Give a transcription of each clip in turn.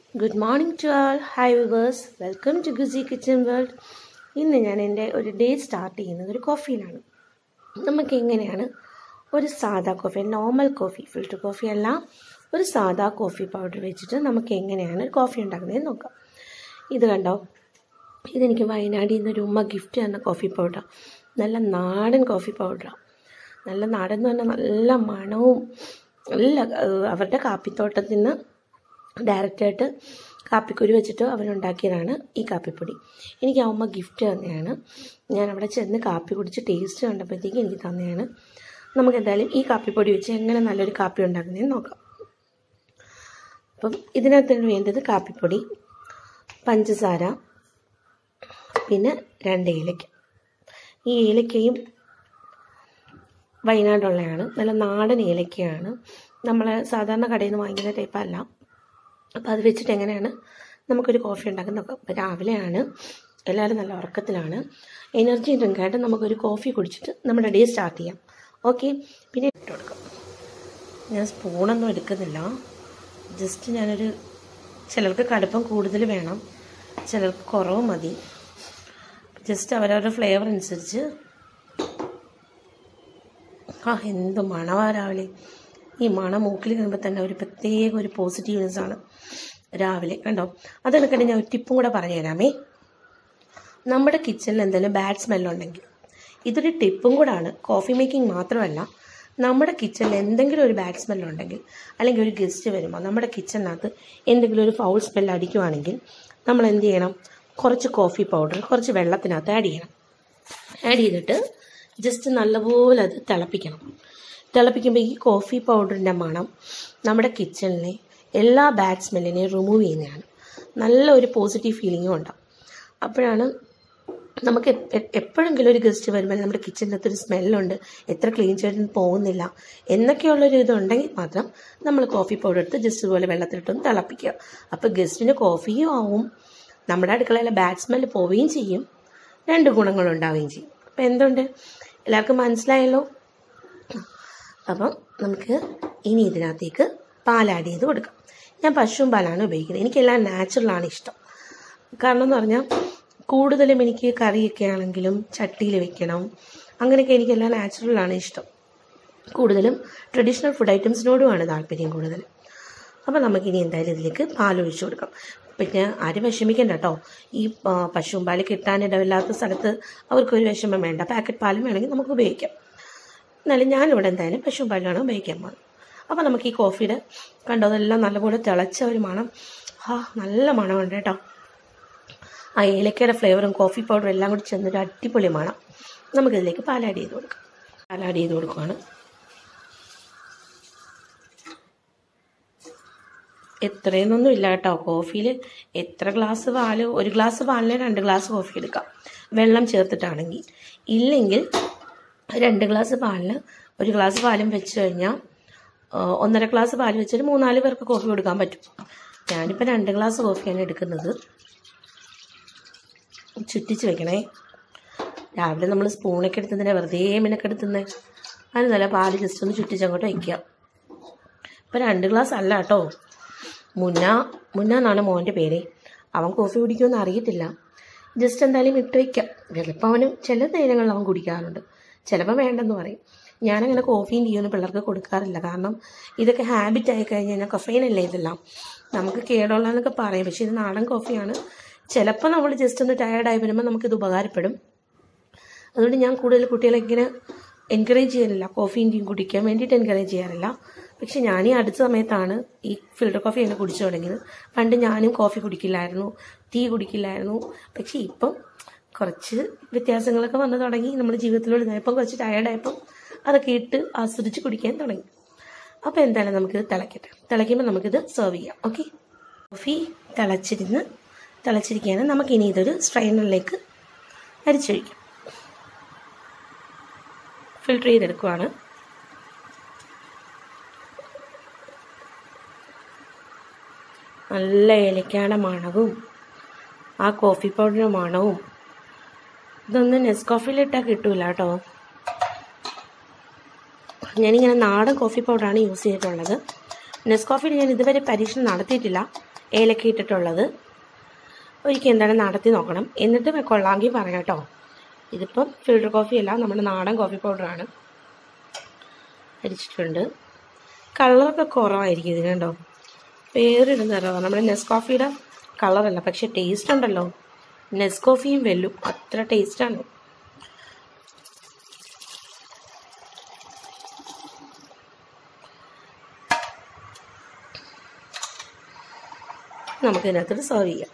good morning to all hi viewers welcome to Gusi kitchen world ഇന്ന് ഞാൻ എൻ്റെ ഒരു ഡേ സ്റ്റാർട്ട് ചെയ്യുന്നത് ഒരു കോഫിയിലാണ് നമുക്ക് എങ്ങനെയാണ് ഒരു സാദാ coffee normal coffee filter coffee അല്ല ഒരു സാദാ കോഫി പൗഡർ വെച്ചിട്ട് നമുക്ക് എങ്ങനെയാണ് ഒരു കോഫി ഉണ്ടാക്കുന്നതെന്ന് നോക്കാം ഇത് കണ്ടോ ഇതെനിക്ക് വയനാടിൽ നിന്ന് ഒരു ഉമ്മ ഗിഫ്റ്റ് തന്ന കോഫി പൗഡർ നല്ല നാടൻ കോഫി പൗഡറാണ് നല്ല നാടൻ എന്ന് പറഞ്ഞാൽ നല്ല മണവും നല്ല ഏഹ്, അവരുടെ കാപ്പിത്തോട്ടത്തിൽ നിന്ന് ഡയറക്റ്റായിട്ട് കാപ്പിക്കുരു വെച്ചിട്ട് അവരുണ്ടാക്കിയതാണ് ഈ കാപ്പിപ്പൊടി എനിക്ക് ആ ഉമ്മ ഗിഫ്റ്റ് തന്നെയാണ് ഞാൻ അവിടെ ചെന്ന് കാപ്പി കുടിച്ച് ടേസ്റ്റ് കണ്ടപ്പോഴത്തേക്ക് എനിക്ക് തന്നെയാണ് നമുക്ക് എന്തായാലും ഈ കാപ്പിപ്പൊടി വെച്ച് എങ്ങനെ നല്ലൊരു കാപ്പി ഉണ്ടാക്കുന്നതെന്ന് നോക്കാം അപ്പം ഇതിനകത്തിന് വേണ്ടത് കാപ്പിപ്പൊടി പഞ്ചസാര പിന്നെ രണ്ട് ഏലക്ക ഈ ഏലക്കയും വയനാടുള്ളതാണ് നല്ല നാടൻ ഏലക്കയാണ് നമ്മൾ സാധാരണ കടയിൽ നിന്ന് വാങ്ങിക്കുന്ന ടൈപ്പല്ല അപ്പോൾ അത് വെച്ചിട്ട് എങ്ങനെയാണ് നമുക്കൊരു കോഫി ഉണ്ടാക്കുന്ന നോക്കാം അപ്പോൾ രാവിലെയാണ് എല്ലാവരും നല്ല ഉറക്കത്തിലാണ് എനർജി ഡ്രിങ്കായിട്ട് നമുക്കൊരു കോഫി കുടിച്ചിട്ട് നമ്മുടെ ഡേ സ്റ്റാർട്ട് ചെയ്യാം ഓക്കെ പിന്നെ ഇട്ട് കൊടുക്കാം ഞാൻ സ്പൂണൊന്നും എടുക്കുന്നില്ല ജസ്റ്റ് ഞാനൊരു ചിലർക്ക് കടുപ്പം കൂടുതൽ വേണം ചിലർക്ക് കുറവ് മതി ജസ്റ്റ് അവരവരുടെ ഫ്ലേവർ അനുസരിച്ച് ആ എന്ത് മണവാ രാവിലെ ഈ മണം മൂക്കിൽ കഴിയുമ്പോൾ തന്നെ ഒരു പ്രത്യേക ഒരു പോസിറ്റീവ്നെസ് ആണ് രാവിലെ കണ്ടോ അതെടുക്കട്ടെ ഞാൻ ഒരു ടിപ്പും കൂടെ പറഞ്ഞു തരാമേ നമ്മുടെ കിച്ചണിൽ എന്തെങ്കിലും ബാഡ് സ്മെല്ലുണ്ടെങ്കിൽ ഇതൊരു ടിപ്പും കൂടാണ് കോഫി മേക്കിംഗ് മാത്രമല്ല നമ്മുടെ കിച്ചണിൽ എന്തെങ്കിലും ഒരു ബാഡ് സ്മെല്ലുണ്ടെങ്കിൽ അല്ലെങ്കിൽ ഒരു ഗസ്റ്റ് വരുമ്പോൾ നമ്മുടെ കിച്ചണിനകത്ത് എന്തെങ്കിലും ഒരു ഫൗൾ സ്മെൽ അടിക്കുവാണെങ്കിൽ നമ്മൾ എന്ത് ചെയ്യണം കുറച്ച് കോഫി പൗഡർ കുറച്ച് വെള്ളത്തിനകത്ത് ആഡ് ചെയ്യണം ആഡ് ചെയ്തിട്ട് ജസ്റ്റ് നല്ലപോലെ അത് തിളപ്പിക്കണം തിളപ്പിക്കുമ്പോൾ ഈ കോഫി പൗഡറിൻ്റെ മണം നമ്മുടെ കിച്ചണിലെ എല്ലാ ബാഡ് സ്മെല്ലിനെയും റിമൂവ് ചെയ്യുന്നതാണ് നല്ല ഒരു പോസിറ്റീവ് ഫീലിങ്ങും ഉണ്ടാവും അപ്പോഴാണ് നമുക്ക് എപ്പ- എ- എപ്പോഴെങ്കിലും ഒരു ഗസ്റ്റ് വരുമ്പോൾ നമ്മുടെ കിച്ചണിനകത്ത് ഒരു സ്മെല്ലുണ്ട് എത്ര ക്ലീൻ ചെയ്തിട്ട് പോകുന്നില്ല എന്നൊക്കെയുള്ളൊരു ഇതുണ്ടെങ്കിൽ മാത്രം നമ്മൾ കോഫി പൗഡർ എടുത്ത് ജസ്റ്റ് ഇതുപോലെ വെള്ളത്തിലിട്ടൊന്ന് തിളപ്പിക്കുക അപ്പോൾ ഗസ്റ്റിന് കോഫിയും ആവും നമ്മുടെ അടുക്കളയിലെ ബാഡ് സ്മെല്ല് പോവുകയും ചെയ്യും രണ്ട് ഗുണങ്ങളുണ്ടാവുകയും ചെയ്യും അപ്പം എന്തുണ്ട് എല്ലാവർക്കും മനസ്സിലായല്ലോ അപ്പം നമുക്ക് ഇനി ഇതിനകത്തേക്ക് പാൽ ആഡ് ചെയ്ത് കൊടുക്കാം ഞാൻ പശുവും പാലാണ് ഉപയോഗിക്കുന്നത് എനിക്കെല്ലാം നാച്ചുറലാണ് ഇഷ്ടം കാരണം എന്ന് പറഞ്ഞാൽ കൂടുതലും എനിക്ക് കറിയൊക്കെ ആണെങ്കിലും ചട്ടിയിൽ വെക്കണം അങ്ങനെയൊക്കെ എനിക്കെല്ലാം നാച്ചുറലാണ് ഇഷ്ടം കൂടുതലും ട്രഡീഷണൽ ഫുഡ് ഐറ്റംസിനോടുമാണ് താല്പര്യം കൂടുതൽ അപ്പോൾ നമുക്കിനി എന്തായാലും ഇതിലേക്ക് പാൽ ഒഴിച്ചു കൊടുക്കാം പിന്നെ ആരും വിഷമിക്കണ്ട കേട്ടോ ഈ ആ, പശുവും പാല് കിട്ടാനിടവില്ലാത്ത സ്ഥലത്ത് അവർക്കൊരു വിഷമം വേണ്ട പാക്കറ്റ് പാലും വേണമെങ്കിൽ നമുക്ക് ഉപയോഗിക്കാം എന്നാലും ഞാനിവിടെ എന്തായാലും പശുവും പാലാണ് ഉപയോഗിക്കാൻ പോകുന്നത് അപ്പോൾ നമുക്ക് ഈ കോഫിയുടെ കണ്ടോ അതെല്ലാം നല്ലപോലെ തിളച്ച ഒരു മണം ആ നല്ല മണമുണ്ട് കേട്ടോ ആ ഏലക്കയുടെ ഫ്ലേവറും കോഫി പൗഡറും എല്ലാം കൂടി ചെന്നൊരു അടിപൊളി മണം നമുക്കിതിലേക്ക് പാൽ ആഡ് ചെയ്ത് കൊടുക്കാം പാൽ ആഡ് ചെയ്ത് കൊടുക്കുവാണ് എത്രയെന്നൊന്നും ഇല്ല കേട്ടോ കോഫിയിൽ എത്ര ഗ്ലാസ് പാല് ഒരു ഗ്ലാസ് പാലിന് രണ്ട് ഗ്ലാസ് കോഫി എടുക്കാം വെള്ളം ചേർത്തിട്ടാണെങ്കിൽ ഇല്ലെങ്കിൽ രണ്ട് ഗ്ലാസ് പാലിന് ഒരു ഗ്ലാസ് പാലും വെച്ച് കഴിഞ്ഞാൽ ആ, ഒന്നര ഗ്ലാസ് പാൽ വെച്ചിട്ട് മൂന്നാല് പേർക്ക് കോഫി കൊടുക്കാൻ പറ്റും ഞാനിപ്പോൾ രണ്ട് ഗ്ലാസ് കോഫിയാണ് എടുക്കുന്നത് ചുറ്റിച്ച് വെക്കണേ രാവിലെ നമ്മൾ സ്പൂണൊക്കെ എടുത്തുന്നതിനെ വെറുതെ മിനക്കെടുത്തുന്നേ അതിന് നല്ല പാല് ജസ്റ്റ് ഒന്ന് ചുറ്റിച്ചങ്ങോട്ട് വയ്ക്കുക ഇപ്പം രണ്ട് ഗ്ലാസ് അല്ല കേട്ടോ മുന്ന മുന്ന എന്നാണ് മോൻ്റെ പേര് അവൻ കോഫി കുടിക്കുമെന്ന് അറിയത്തില്ല ജസ്റ്റ് എന്തായാലും ഇട്ട് വയ്ക്കാം ചിലപ്പോൾ അവന് ചില നേരങ്ങളിൽ അവൻ കുടിക്കാറുണ്ട് ചിലപ്പോൾ വേണ്ടെന്ന് പറയും ഞാനങ്ങനെ കോഫിയും ടീയൊന്നും പിള്ളേർക്ക് കൊടുക്കാറില്ല കാരണം ഇതൊക്കെ ഹാബിറ്റ് ആയി കഴിഞ്ഞ് കഴിഞ്ഞാൽ കഫൈൻ അല്ലേ ഇതെല്ലാം നമുക്ക് കേടുള്ളതെന്നൊക്കെ പറയും പക്ഷേ ഇത് നാടൻ കോഫിയാണ് ചിലപ്പോൾ നമ്മൾ ജസ്റ്റ് ഒന്ന് ടയേർഡായി വരുമ്പോൾ നമുക്കിത് ഉപകാരപ്പെടും അതുകൊണ്ട് ഞാൻ കൂടുതൽ കുട്ടികളെ ഇങ്ങനെ എൻകറേജ് ചെയ്യാറില്ല കോഫിയും ടീയും കുടിക്കാൻ വേണ്ടിയിട്ട് എൻകറേജ് ചെയ്യാറില്ല പക്ഷെ ഞാൻ ഈ അടുത്ത സമയത്താണ് ഈ ഫിൽറ്റർ കോഫി എന്നെ കുടിച്ചു തുടങ്ങിയത് പണ്ട് ഞാനും കോഫി കുടിക്കില്ലായിരുന്നു ടീ കുടിക്കില്ലായിരുന്നു പക്ഷെ ഇപ്പം കുറച്ച് വ്യത്യാസങ്ങളൊക്കെ വന്നു തുടങ്ങി നമ്മുടെ ജീവിതത്തിലൂടെ ഇതായപ്പോൾ കുറച്ച് ടയേർഡായപ്പം അതൊക്കെ ഇട്ട് ആസ്വദിച്ച് കുടിക്കാൻ തുടങ്ങി അപ്പോൾ എന്തായാലും നമുക്കിത് തിളക്കട്ടെ തിളയ്ക്കുമ്പോൾ നമുക്കിത് സെർവ് ചെയ്യാം ഓക്കെ കോഫി തിളച്ചിരുന്ന് തിളച്ചിരിക്കുകയാണ് നമുക്കിനി ഇതൊരു സ്ട്രെയിനറിലേക്ക് അരിച്ചൊഴിക്കാം ഫിൽട്ടർ ചെയ്തെടുക്കുവാണ് നല്ല ഏലക്കയുടെ മണവും ആ കോഫി പൗഡറിൻ്റെ മണവും ഇതൊന്നും നെസ്കോഫിയിലിട്ടാൽ കിട്ടൂല കേട്ടോ ഞാനിങ്ങനെ നാടൻ കോഫി പൗഡറാണ് യൂസ് ചെയ്തിട്ടുള്ളത് നെസ്കോഫിയിൽ ഞാൻ ഇതുവരെ പരീക്ഷണം നടത്തിയിട്ടില്ല ഏലക്ക ഇട്ടിട്ടുള്ളത് ഒരിക്കൽ എന്താണ് നടത്തി നോക്കണം എന്നിട്ട് കൊള്ളാമെങ്കിൽ പറയാം കേട്ടോ ഇതിപ്പം ഫിൽറ്റർ കോഫി അല്ല നമ്മുടെ നാടൻ കോഫി പൗഡറാണ് അടിച്ചിട്ടുണ്ട് കളറൊക്കെ കുറവായിരിക്കും ഇതിന് കേട്ടോ പേരിടുന്ന നിറവാണ് നമ്മുടെ നെസ് കോഫിയുടെ കളറല്ല പക്ഷെ ടേസ്റ്റ് ഉണ്ടല്ലോ നെസ് കോഫിയും വെല്ലും അത്ര ടേസ്റ്റാണ് നമുക്ക് ഇതിനകത്തോട്ട് സെർവ് ചെയ്യാം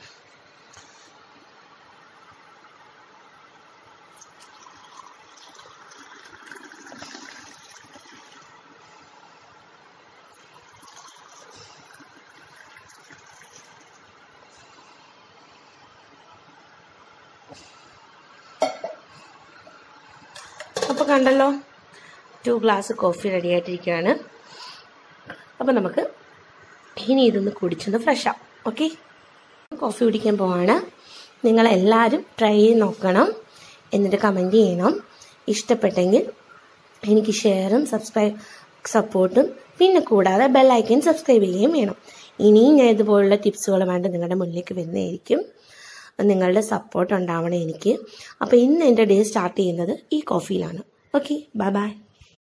അപ്പോൾ കണ്ടല്ലോ ടു ഗ്ലാസ് കോഫി റെഡി ആയിട്ടിരിക്കുകയാണ് അപ്പോൾ നമുക്ക് ഇനി ഇതൊന്ന് കുടിച്ചൊന്ന് ഫ്രഷ് ആവും ഓക്കെ കോഫി കുടിക്കാൻ പോവാണ് നിങ്ങളെല്ലാവരും ട്രൈ ചെയ്ത് നോക്കണം എന്നിട്ട് കമൻറ്റ് ചെയ്യണം ഇഷ്ടപ്പെട്ടെങ്കിൽ എനിക്ക് ഷെയറും സബ്സ്ക്രൈബ് സപ്പോർട്ടും പിന്നെ കൂടാതെ ബെല്ലൈക്കൻ സബ്സ്ക്രൈബ് ചെയ്യുകയും വേണം ഇനിയും ഞാൻ ഇതുപോലുള്ള ടിപ്സുകളുമായിട്ട് നിങ്ങളുടെ മുന്നിലേക്ക് വരുന്നതായിരിക്കും നിങ്ങളുടെ സപ്പോർട്ട് ഉണ്ടാവണം എനിക്ക് അപ്പോൾ ഇന്ന് എൻ്റെ ഡേ സ്റ്റാർട്ട് ചെയ്യുന്നത് ഈ കോഫിയിലാണ് ഓക്കെ ബൈ ബൈ